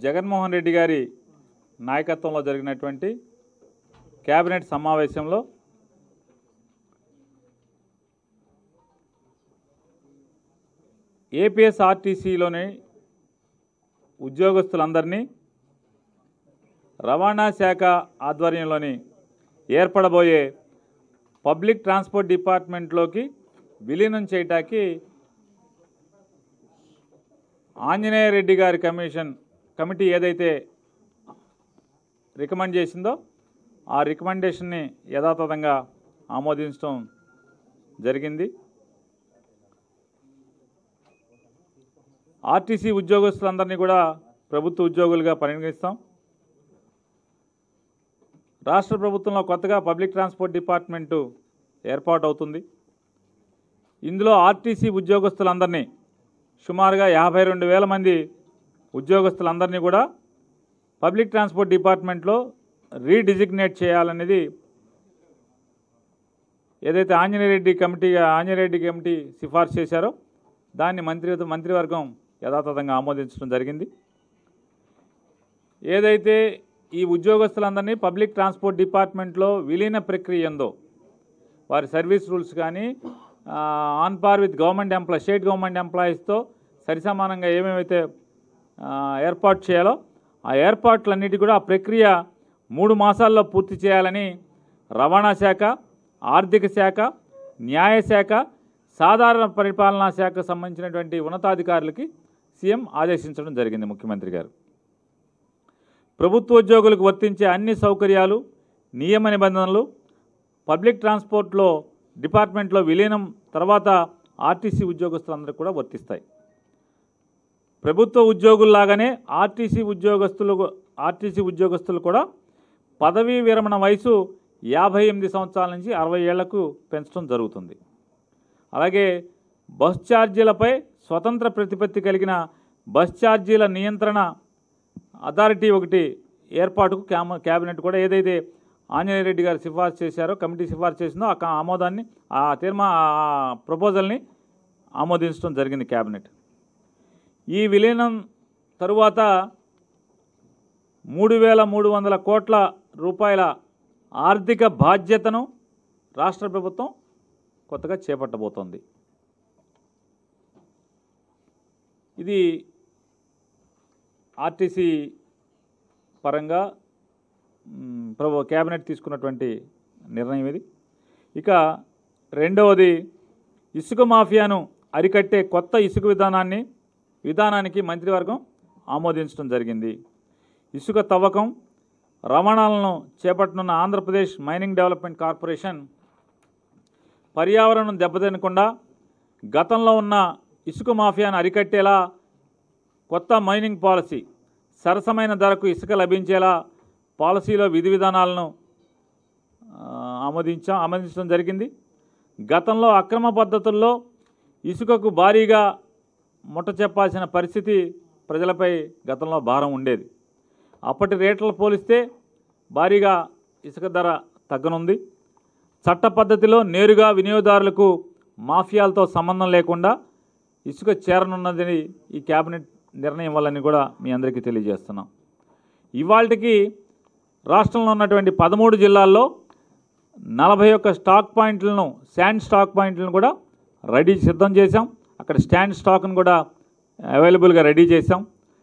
జగన్మోహన్ రెడ్డి గారి నాయకత్వంలో జరిగినటువంటి కేబినెట్ సమావేశంలో ఏపీఎస్ఆర్టీసీలోని ఉద్యోగస్తులందరినీ రవాణా శాఖ ఆధ్వర్యంలోని ఏర్పడబోయే పబ్లిక్ ట్రాన్స్పోర్ట్ డిపార్ట్మెంట్లోకి విలీనం చేయటానికి ఆంజనేయ రెడ్డి గారి కమిషన్ కమిటీ ఏదైతే రికమెండ్ చేసిందో ఆ రికమెండేషన్ని యథాతథంగా ఆమోదించడం జరిగింది ఆర్టీసీ ఉద్యోగస్తులందరినీ కూడా ప్రభుత్వ ఉద్యోగులుగా పరిగణిస్తాం రాష్ట్ర ప్రభుత్వంలో కొత్తగా పబ్లిక్ ట్రాన్స్పోర్ట్ డిపార్ట్మెంటు ఏర్పాటు అవుతుంది ఇందులో ఆర్టీసీ ఉద్యోగస్తులందరినీ సుమారుగా యాభై రెండు వేల మంది ఉద్యోగస్తులందరినీ కూడా పబ్లిక్ ట్రాన్స్పోర్ట్ డిపార్ట్మెంట్లో రీడిజిగ్నేట్ చేయాలనేది ఏదైతే ఆంజనేయరెడ్డి కమిటీ ఆంజనేయరెడ్డి కమిటీ సిఫార్సు చేశారో దాన్ని మంత్రి మంత్రివర్గం యథాతథంగా ఆమోదించడం జరిగింది ఏదైతే ఈ ఉద్యోగస్తులందరినీ పబ్లిక్ ట్రాన్స్పోర్ట్ డిపార్ట్మెంట్లో విలీన ప్రక్రియ ఉందో వారి సర్వీస్ రూల్స్ కానీ on par with government employee state government ఎంప్లాయీస్తో సరిసమానంగా ఏమేమైతే ఆ, ఏర్పాటు చేయాలో ఆ ఏర్పాట్లన్నిటి కూడా ఆ ప్రక్రియ మూడు మాసాల్లో పూర్తి చేయాలని రవాణా శాఖ ఆర్థిక శాఖ న్యాయశాఖ సాధారణ పరిపాలనా శాఖకు సంబంధించినటువంటి ఉన్నతాధికారులకి సీఎం ఆదేశించడం జరిగింది ముఖ్యమంత్రి గారు ప్రభుత్వ ఉద్యోగులకు వర్తించే అన్ని సౌకర్యాలు నియమ నిబంధనలు పబ్లిక్ ట్రాన్స్పోర్ట్లో డిపార్ట్మెంట్లో విలీనం తర్వాత ఆర్టీసీ ఉద్యోగస్తులందరికీ కూడా వర్తిస్తాయి ప్రభుత్వ ఉద్యోగుల్లాగానే ఆర్టీసీ ఉద్యోగస్తులు ఆర్టీసీ ఉద్యోగస్తులు కూడా పదవీ విరమణ వయసు యాభై ఎనిమిది సంవత్సరాల నుంచి అరవై ఏళ్లకు పెంచడం జరుగుతుంది అలాగే బస్ ఛార్జీలపై స్వతంత్ర ప్రతిపత్తి కలిగిన బస్ ఛార్జీల నియంత్రణ అథారిటీ ఒకటి ఏర్పాటుకు క్యామ క్యాబినెట్ కూడా ఏదైతే ఆంజనేయ రెడ్డి గారు సిఫార్సు చేశారో కమిటీ సిఫార్సు చేసిందో ఆ కా- ఆమోదాన్ని ఆ తీర్మా ఆ ప్రపోజల్ని ఆమోదించడం జరిగింది క్యాబినెట్ ఈ విలీనం తరువాత మూడు వేల మూడు వందల కోట్ల రూపాయల ఆర్థిక బాధ్యతను రాష్ట్ర ప్రభుత్వం కొత్తగా చేపట్టబోతోంది ఇది ఆర్టీసీ పరంగా మ్, ప్రభు క్యాబినెట్ తీసుకున్నటువంటి నిర్ణయం ఇది ఇక రెండవది ఇసుక మాఫియాను అరికట్టే కొత్త ఇసుక విధానాన్ని విధానానికి మంత్రివర్గం ఆమోదించడం జరిగింది ఇసుక తవ్వకం రవాణాలను చేపట్టనున్న ఆంధ్రప్రదేశ్ మైనింగ్ డెవలప్మెంట్ కార్పొరేషన్ పర్యావరణం దెబ్బతినకుండా గతంలో ఉన్న ఇసుక మాఫియాను అరికట్టేలా కొత్త మైనింగ్ పాలసీ సరసమైన ధరకు ఇసుక లభించేలా పాలసీలో విధి విధానాలను ఆ, ఆమోదించాం ఆమోదించడం జరిగింది గతంలో అక్రమ పద్ధతుల్లో ఇసుకకు భారీగా ముట్ట చెప్పాల్సిన పరిస్థితి ప్రజలపై గతంలో భారం ఉండేది అప్పటి రేట్లను పోలిస్తే భారీగా ఇసుక ధర తగ్గనుంది చట్ట పద్ధతిలో నేరుగా వినియోగదారులకు మాఫియాలతో సంబంధం లేకుండా ఇసుక చేరనున్నదని ఈ కేబినెట్ నిర్ణయం వల్లని కూడా మీ అందరికీ తెలియజేస్తున్నాం ఇవాళకి రాష్ట్రంలో ఉన్నటువంటి పదమూడు జిల్లాల్లో నలభై ఒక్క స్టాక్ పాయింట్లను శాండ్ స్టాక్ పాయింట్లను కూడా రెడీ సిద్ధం చేశాం అక్కడ స్టాండ్ స్టాక్ను కూడా అవైలబుల్గా రెడీ చేశాం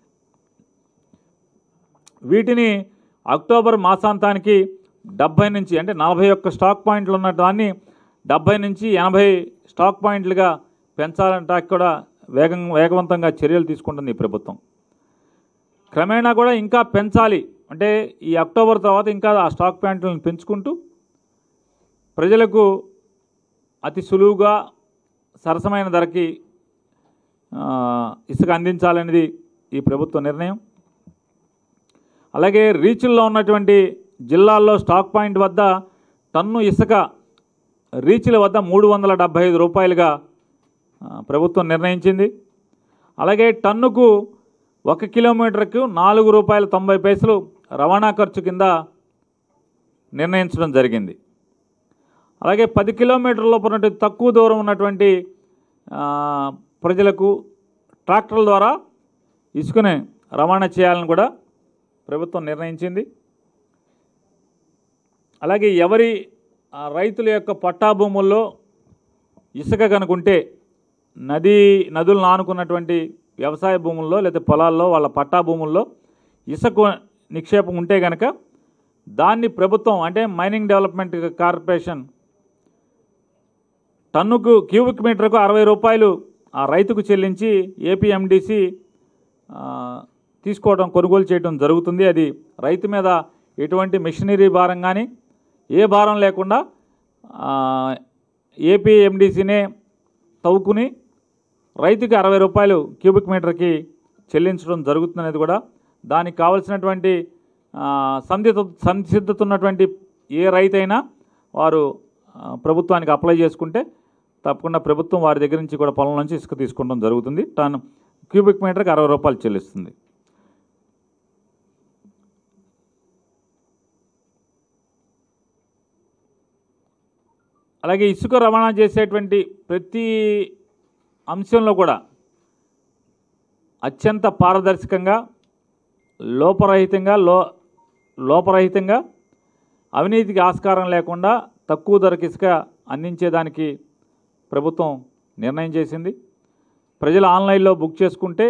వీటిని అక్టోబర్ మాసాంతానికి డెబ్భై నుంచి అంటే నలభై ఒక్క స్టాక్ పాయింట్లు ఉన్న దాన్ని డెబ్భై నుంచి ఎనభై స్టాక్ పాయింట్లుగా పెంచాలంటానికి కూడా వేగం వేగవంతంగా చర్యలు తీసుకుంటుంది ఈ ప్రభుత్వం క్రమేణా కూడా ఇంకా పెంచాలి అంటే ఈ అక్టోబర్ తర్వాత ఇంకా ఆ స్టాక్ పాయింట్లను పెంచుకుంటూ ప్రజలకు అతి సులువుగా సరసమైన ధరకి ఆ, ఇసుక అందించాలనేది ఈ ప్రభుత్వ నిర్ణయం అలాగే రీచుల్లో ఉన్నటువంటి జిల్లాల్లో స్టాక్ పాయింట్ వద్ద టన్ను ఇసుక రీచ్ల వద్ద మూడు వందల డెబ్భై ఐదు రూపాయలుగా ఆ, ప్రభుత్వం నిర్ణయించింది అలాగే టన్నుకు ఒక కిలోమీటర్కు నాలుగు రూపాయల తొంభై పైసలు రవాణా ఖర్చు కింద నిర్ణయించడం జరిగింది అలాగే పది కిలోమీటర్ల లోపు ఉన్నటువంటి తక్కువ దూరం ఉన్నటువంటి ఆ, ప్రజలకు ట్రాక్టర్ల ద్వారా ఇసుకని రవాణా చేయాలని కూడా ప్రభుత్వం నిర్ణయించింది అలాగే ఎవరి ఆ, రైతుల యొక్క పట్టా భూముల్లో ఇసుక కనుకుంటే నది నదులను ఆనుకున్నటువంటి వ్యవసాయ భూముల్లో లేదా పొలాల్లో వాళ్ళ పట్టా భూముల్లో ఇసుక నిక్షేపం ఉంటే కనుక దాన్ని ప్రభుత్వం అంటే మైనింగ్ డెవలప్మెంట్ కార్పొరేషన్ టన్నుకు క్యూబిక్ మీటర్కు అరవై రూపాయలు ఆ రైతుకు చెల్లించి ఏపీఎండిసి తీసుకోవడం కొనుగోలు చేయడం జరుగుతుంది అది రైతు మీద ఎటువంటి మిషనరీ భారం కానీ ఏ భారం లేకుండా ఏపీఎండిసినే తవ్వుకుని రైతుకి అరవై రూపాయలు క్యూబిక్ మీటర్కి చెల్లించడం జరుగుతుందనేది కూడా దానికి కావలసినటువంటి ఆ, సందిగ్ధ సంసిద్ధత ఉన్నటువంటి ఏ రైతైనా వారు ఆ, ప్రభుత్వానికి అప్లై చేసుకుంటే తప్పకుండా ప్రభుత్వం వారి దగ్గర నుంచి కూడా పొలం నుంచి ఇసుక తీసుకోవడం జరుగుతుంది టన్ క్యూబిక్ మీటర్కి అరవై రూపాయలు చెల్లిస్తుంది అలాగే ఇసుక రవాణా చేసేటువంటి ప్రతి అంశంలో కూడా అత్యంత పారదర్శకంగా లోపరహితంగా లో లోపరహితంగా అవినీతికి ఆస్కారం లేకుండా తక్కువ ధరకు ఇసుక అందించేదానికి ప్రభుత్వం నిర్ణయం చేసింది ప్రజలు ఆన్లైన్లో బుక్ చేసుకుంటే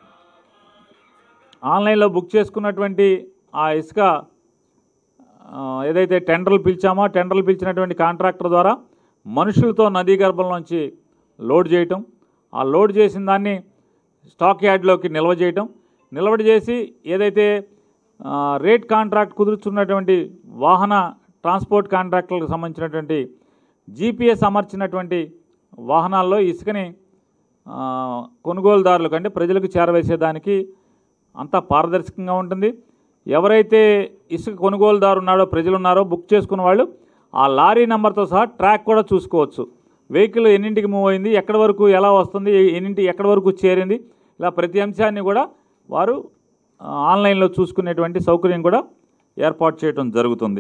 ఆన్లైన్లో బుక్ చేసుకున్నటువంటి ఆ ఇసుక ఆ, ఏదైతే టెండర్లు పిలిచామో టెండర్లు పిలిచినటువంటి కాంట్రాక్టర్ ద్వారా మనుషులతో నదీ గర్భంలోంచి లోడ్ చేయటం ఆ లోడ్ చేసిన దాన్ని స్టాక్ యార్డ్లోకి నిల్వ చేయటం నిల్వ చేసి ఏదైతే ఆ, రేట్ కాంట్రాక్ట్ కుదుర్చున్నటువంటి వాహన ట్రాన్స్పోర్ట్ కాంట్రాక్టులకు సంబంధించినటువంటి జీపీఎస్ అమర్చినటువంటి వాహనాల్లో ఇసుకని ఆ, కొనుగోలుదారులకు అంటే ప్రజలకు చేరవేసేదానికి అంతా పారదర్శకంగా ఉంటుంది ఎవరైతే ఇసుక కొనుగోలుదారు ఉన్నాడో ప్రజలు ఉన్నారో బుక్ చేసుకున్న వాళ్ళు ఆ లారీ నెంబర్తో సహా ట్రాక్ కూడా చూసుకోవచ్చు వెహికల్ ఎన్నింటికి మూవ్ అయింది ఎక్కడి వరకు ఎలా వస్తుంది ఎన్నింటి ఎక్కడి వరకు చేరింది ఇలా ప్రతి అంశాన్ని కూడా వారు ఆ, ఆన్లైన్లో చూసుకునేటువంటి సౌకర్యం కూడా ఏర్పాటు చేయడం జరుగుతుంది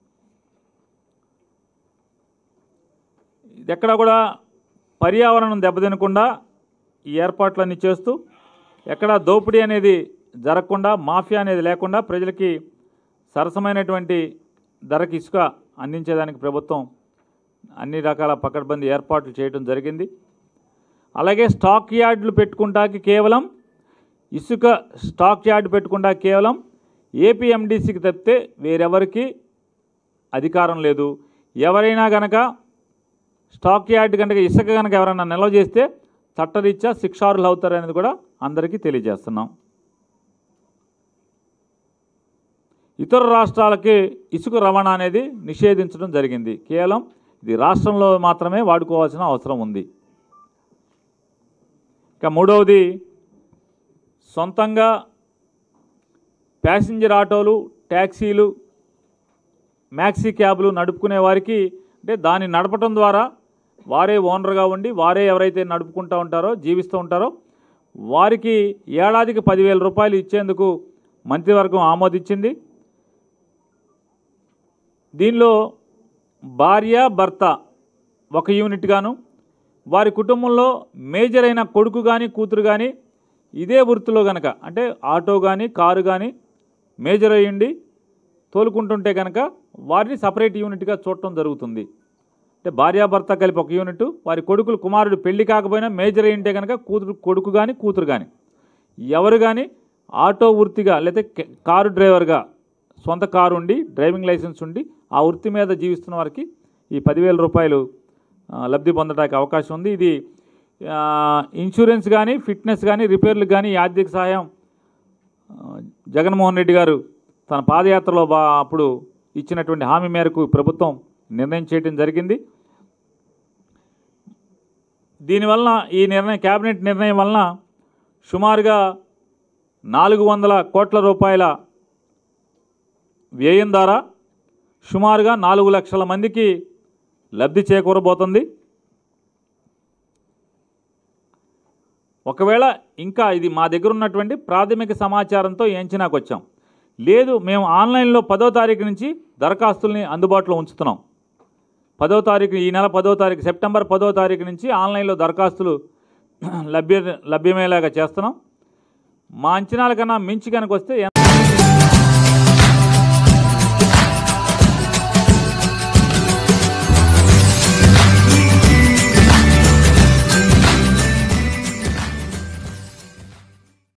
ఇది ఎక్కడ కూడా పర్యావరణం దెబ్బతినకుండా ఈ ఏర్పాట్లన్నీ చేస్తూ ఎక్కడ దోపిడీ అనేది జరగకుండా మాఫియా అనేది లేకుండా ప్రజలకి సరసమైనటువంటి ధరకి ఇసుక అందించేదానికి ప్రభుత్వం అన్ని రకాల పకడ్బందీ ఏర్పాట్లు చేయడం జరిగింది అలాగే స్టాక్ యార్డులు పెట్టుకుంటాకి కేవలం ఇసుక స్టాక్ యార్డ్ పెట్టుకుంటా కేవలం ఏపీఎండిసికి తప్పితే వేరెవరికి అధికారం లేదు ఎవరైనా గనక స్టాక్ యార్డ్ కనుక ఇసుక కనుక ఎవరైనా నిల్వ చేస్తే చట్టరీత్యా శిక్షార్హులు అవుతారు అనేది కూడా అందరికీ తెలియజేస్తున్నాం ఇతర రాష్ట్రాలకి ఇసుక రవాణా అనేది నిషేధించడం జరిగింది కేవలం ఇది రాష్ట్రంలో మాత్రమే వాడుకోవాల్సిన అవసరం ఉంది ఇక మూడవది సొంతంగా ప్యాసింజర్ ఆటోలు ట్యాక్సీలు మ్యాక్సీ క్యాబ్లు నడుపుకునే వారికి అంటే దాన్ని నడపటం ద్వారా వారే ఓనర్గా ఉండి వారే ఎవరైతే నడుపుకుంటూ ఉంటారో జీవిస్తూ ఉంటారో వారికి ఏడాదికి పదివేల రూపాయలు ఇచ్చేందుకు మంత్రివర్గం ఆమోదించింది దీనిలో భార్య భర్త ఒక యూనిట్ గాను వారి కుటుంబంలో మేజర్ అయిన కొడుకు కానీ కూతురు కానీ ఇదే వృత్తిలో గనక అంటే ఆటో కానీ కారు కానీ మేజర్ అయ్యండి తోలుకుంటుంటే కనుక వారిని సపరేట్ యూనిట్గా చూడటం జరుగుతుంది అంటే భార్యాభర్త కలిపి ఒక యూనిట్ వారి కొడుకులు కుమారుడు పెళ్లి కాకపోయినా మేజర్ అయి ఉంటే కనుక కూతురు కొడుకు కానీ కూతురు కానీ ఎవరు కానీ ఆటో వృత్తిగా లేదా కె- కారు డ్రైవర్గా సొంత కారు ఉండి డ్రైవింగ్ లైసెన్స్ ఉండి ఆ వృత్తి మీద జీవిస్తున్న వారికి ఈ పదివేల రూపాయలు ఆ, లబ్ధి పొందడానికి అవకాశం ఉంది ఇది ఆ, ఇన్సూరెన్స్ కానీ ఫిట్నెస్ కానీ రిపేర్లకు కానీ ఈ ఆర్థిక సహాయం ఆ, జగన్మోహన్ రెడ్డి గారు తన పాదయాత్రలో బా అప్పుడు ఇచ్చినటువంటి హామీ మేరకు ప్రభుత్వం నిర్ణయం చేయడం జరిగింది దీనివలన ఈ నిర్ణయం కేబినెట్ నిర్ణయం వలన సుమారుగా నాలుగు వందల కోట్ల రూపాయల వ్యయం ద్వారా సుమారుగా నాలుగు లక్షల మందికి లబ్ధి చేకూరబోతుంది ఒకవేళ ఇంకా ఇది మా దగ్గర ఉన్నటువంటి ప్రాథమిక సమాచారంతో ఈ అంచనాకు వచ్చాం లేదు మేము ఆన్లైన్లో పదో తారీఖు నుంచి దరఖాస్తుల్ని అందుబాటులో ఉంచుతున్నాం పదో తారీఖు ఈ నెల పదో తారీఖు సెప్టెంబర్ పదో తారీఖు నుంచి ఆన్లైన్లో దరఖాస్తులు లభ్య లభ్యమయ్యేలాగా చేస్తున్నాం మా అంచనాల కన్నా మించి కనుక వస్తే